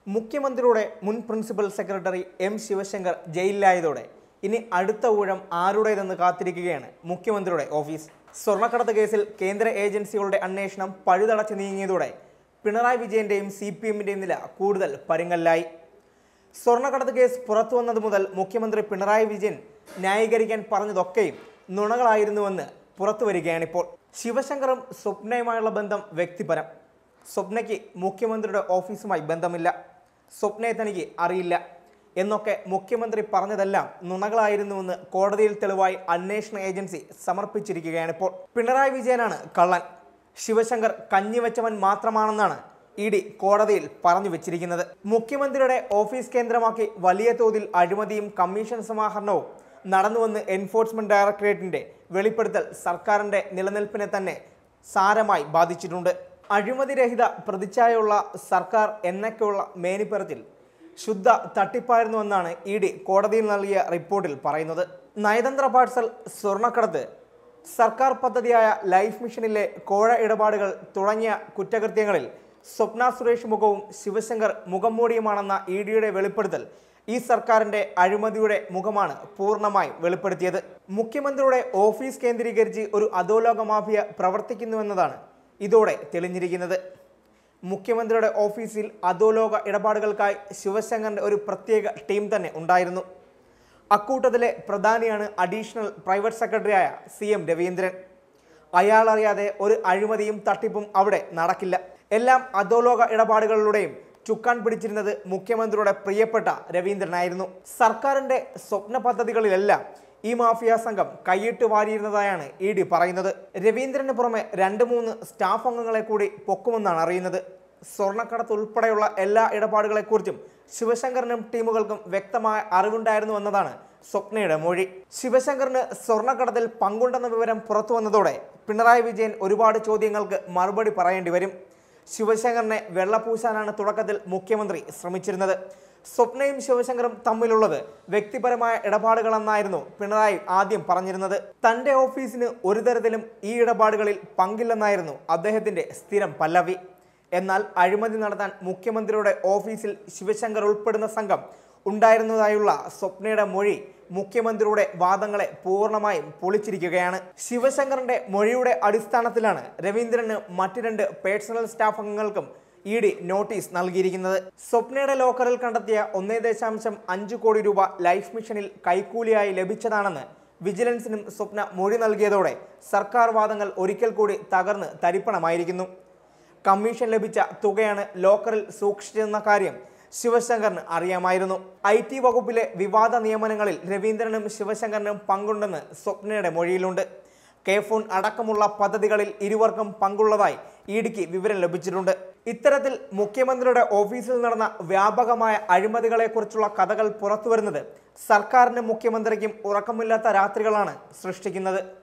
മുഖ്യമന്ത്രിയുടെ മുൻ principal secretary M Sivasankar ജയിലിലായതോടെ ഇനി അടുത്ത ഊഴം ആരുടേതെന്ന് കാത്തിരിക്കുകയാണ് മുഖ്യമന്ത്രിയുടെ ഓഫീസ് സ്വർണ്ണക്കടത്ത് കേസിൽ കേന്ദ്ര ഏജൻസികളുടെ അന്വേഷണം പഴുതടച്ച് നീങ്ങിയതോടെ പിണറായി വിജയന്റെയും സി പി എമ്മിന്റെയും നില കൂടുതൽ പരുങ്ങല്ലായി സ്വർണ്ണക്കടത്ത് കേസ് പുറത്തു വന്നത് മുതൽ മുഖ്യമന്ത്രി പിണറായി വിജയൻ ന്യായീകരിക്കാൻ പറഞ്ഞതൊക്കെയും നുണകളായിരുന്നുവെന്ന് പുറത്തു വരികയാണിപ്പോൾ ശിവശങ്കറും സ്വപ്നയുമായുള്ള ബന്ധം വ്യക്തിപരം സ്വപ്നയ്ക്ക് മുഖ്യമന്ത്രിയുടെ ഓഫീസുമായി ബന്ധമില്ല സ്വപ്നയെ തനിക്ക് അറിയില്ല എന്നൊക്കെ മുഖ്യമന്ത്രി പറഞ്ഞതെല്ലാം നുണകളായിരുന്നുവെന്ന് കോടതിയിൽ തെളിവായി അന്വേഷണ ഏജൻസി സമർപ്പിച്ചിരിക്കുകയാണിപ്പോൾ പിണറായി വിജയനാണ് കള്ളൻ ശിവശങ്കർ കഞ്ഞിവെച്ചവൻ മാത്രമാണെന്നാണ് ഇ ഡി കോടതിയിൽ പറഞ്ഞു വെച്ചിരിക്കുന്നത് മുഖ്യമന്ത്രിയുടെ ഓഫീസ് കേന്ദ്രമാക്കി വലിയ തോതിൽ അഴിമതിയും കമ്മീഷൻ സമാഹരണവും നടന്നുവെന്ന് എൻഫോഴ്സ്മെന്റ് ഡയറക്ടറേറ്റിന്റെ വെളിപ്പെടുത്തൽ സർക്കാരിന്റെ നിലനിൽപ്പിനെ തന്നെ സാരമായി ബാധിച്ചിട്ടുണ്ട് അഴിമതിരഹിത പ്രതിച്ഛായുള്ള സർക്കാർ എന്നൊക്കെയുള്ള മേനിപ്പറത്തിൽ ശുദ്ധ തട്ടിപ്പായിരുന്നുവെന്നാണ് ഇ ഡി കോടതിയിൽ നൽകിയ റിപ്പോർട്ടിൽ പറയുന്നത് നയതന്ത്ര പാഴ്സൽ സ്വർണ്ണക്കടത്ത് സർക്കാർ പദ്ധതിയായ ലൈഫ് മിഷനിലെ കോഴ ഇടപാടുകൾ തുടങ്ങിയ കുറ്റകൃത്യങ്ങളിൽ സ്വപ്ന സുരേഷ് മുഖവും ശിവശങ്കർ മുഖം മൂടിയുമാണെന്ന ഇ ഡിയുടെ വെളിപ്പെടുത്തൽ ഈ സർക്കാരിന്റെ അഴിമതിയുടെ മുഖമാണ് പൂർണ്ണമായും വെളിപ്പെടുത്തിയത് മുഖ്യമന്ത്രിയുടെ ഓഫീസ് കേന്ദ്രീകരിച്ച് ഒരു അധോലോക മാഫിയ പ്രവർത്തിക്കുന്നുവെന്നതാണ് ഇതോടെ തെളിഞ്ഞിരിക്കുന്നത് മുഖ്യമന്ത്രിയുടെ ഓഫീസിൽ അധോലോക ഇടപാടുകൾക്കായി ശിവശങ്കറിന്റെ ഒരു പ്രത്യേക ടീം തന്നെ ഉണ്ടായിരുന്നു അക്കൂട്ടത്തിലെ പ്രധാനിയാണ് അഡീഷണൽ പ്രൈവറ്റ് സെക്രട്ടറിയായ സി എം രവീന്ദ്രൻ അയാൾ അറിയാതെ ഒരു അഴിമതിയും തട്ടിപ്പും അവിടെ നടക്കില്ല എല്ലാം അധോലോക ഇടപാടുകളിലൂടെയും ചുക്കാൻ പിടിച്ചിരുന്നത് മുഖ്യമന്ത്രിയുടെ പ്രിയപ്പെട്ട രവീന്ദ്രനായിരുന്നു സർക്കാരിന്റെ സ്വപ്ന പദ്ധതികളിലെല്ലാം ഈ മാഫിയ സംഘം കൈയിട്ട് വാരിയിരുന്നതായാണ് ഇ ഡി പറയുന്നത് രവീന്ദ്രന് പുറമെ രണ്ട് മൂന്ന് സ്റ്റാഫ് അംഗങ്ങളെ കൂടി പൊക്കുമെന്നാണ് അറിയുന്നത് സ്വർണ്ണക്കടത്ത് ഉൾപ്പെടെയുള്ള എല്ലാ ഇടപാടുകളെക്കുറിച്ചും ശിവശങ്കറിനും ടീമുകൾക്കും വ്യക്തമായ അറിവുണ്ടായിരുന്നു എന്നതാണ് സ്വപ്നയുടെ മൊഴി ശിവശങ്കറിന് സ്വർണ്ണക്കടത്തിൽ പങ്കുണ്ടെന്ന വിവരം പുറത്തു വന്നതോടെ പിണറായി വിജയൻ ഒരുപാട് ചോദ്യങ്ങൾക്ക് മറുപടി പറയേണ്ടി വരും ശിവശങ്കറിനെ വെള്ളപൂശാനാണ് തുടക്കത്തിൽ മുഖ്യമന്ത്രി ശ്രമിച്ചിരുന്നത് സ്വപ്നയും ശിവശങ്കറും തമ്മിലുള്ളത് വ്യക്തിപരമായ ഇടപാടുകളെന്നായിരുന്നു പിണറായി ആദ്യം പറഞ്ഞിരുന്നത് തന്റെ ഓഫീസിന് ഒരു തരത്തിലും ഈ ഇടപാടുകളിൽ പങ്കില്ലെന്നായിരുന്നു അദ്ദേഹത്തിന്റെ സ്ഥിരം പല്ലവി എന്നാൽ അഴിമതി നടത്താൻ മുഖ്യമന്ത്രിയുടെ ഓഫീസിൽ ശിവശങ്കർ ഉൾപ്പെടുന്ന സംഘം ഉണ്ടായിരുന്നതായുള്ള സ്വപ്നയുടെ മൊഴി മുഖ്യമന്ത്രിയുടെ വാദങ്ങളെ പൂർണ്ണമായും പൊളിച്ചിരിക്കുകയാണ് ശിവശങ്കറിന്റെ മൊഴിയുടെ അടിസ്ഥാനത്തിലാണ് രവീന്ദ്രന് മറ്റ് രണ്ട് പേഴ്സണൽ സ്റ്റാഫ് അംഗങ്ങൾക്കും ഇ ഡി നോട്ടീസ് നൽകിയിരിക്കുന്നത് സ്വപ്നയുടെ ലോക്കറിൽ കണ്ടെത്തിയ ഒന്നേ ദശാംശം അഞ്ച് കോടി രൂപ ലൈഫ് മിഷനിൽ കൈക്കൂലിയായി ലഭിച്ചതാണെന്ന് വിജിലൻസിനും സ്വപ്ന മൊഴി നൽകിയതോടെ സർക്കാർ വാദങ്ങൾ ഒരിക്കൽ കൂടി തകർന്ന് തരിപ്പണമായിരിക്കുന്നു കമ്മീഷൻ ലഭിച്ച തുകയാണ് ലോക്കറിൽ സൂക്ഷിച്ചതെന്ന കാര്യം ശിവശങ്കറിന് അറിയാമായിരുന്നു ഐ ടി വകുപ്പിലെ വിവാദ നിയമനങ്ങളിൽ രവീന്ദ്രനും ശിവശങ്കറിനും പങ്കുണ്ടെന്ന് സ്വപ്നയുടെ മൊഴിയിലുണ്ട് കെ ഫോൺ അടക്കമുള്ള പദ്ധതികളിൽ ഇരുവർക്കും പങ്കുള്ളതായി ഇഡിക്ക് വിവരം ലഭിച്ചിട്ടുണ്ട് ഇത്തരത്തിൽ മുഖ്യമന്ത്രിയുടെ ഓഫീസിൽ നടന്ന വ്യാപകമായ അഴിമതികളെക്കുറിച്ചുള്ള കഥകൾ പുറത്തുവരുന്നത് സർക്കാരിനും മുഖ്യമന്ത്രിക്കും ഉറക്കമില്ലാത്ത രാത്രികളാണ് സൃഷ്ടിക്കുന്നത്